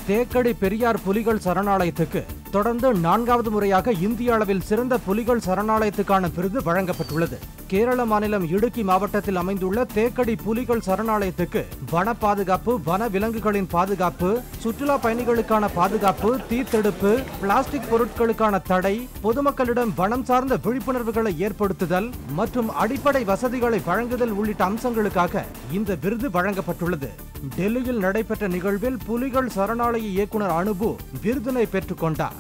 தேக்கடி பெரியார் புலிகள் சரணாலயத்துக்கு தொடர்ந்து நான்காவது முறையாக இந்திய அளவில் சிறந்த புலிகள் சரணாலயத்துக்கான விருது வழங்கப்பட்டுள்ளது கேரள மாநிலம் இடுக்கி மாவட்டத்தில் அமைந்துள்ள தேக்கடி புலிகள் சரணாலயத்துக்கு வன பாதுகாப்பு வன விலங்குகளின் பாதுகாப்பு சுற்றுலா பயணிகளுக்கான பாதுகாப்பு தீத்தெடுப்பு பிளாஸ்டிக் பொருட்களுக்கான தடை பொதுமக்களிடம் வனம் சார்ந்த விழிப்புணர்வுகளை ஏற்படுத்துதல் மற்றும் அடிப்படை வசதிகளை வழங்குதல் உள்ளிட்ட அம்சங்களுக்காக இந்த விருது வழங்கப்பட்டுள்ளது டெல்லியில் நடைபெற்ற நிகழ்வில் புலிகள் சரணாலய இயக்குனர் அனுபு விருதினை பெற்றுக்கொண்டார்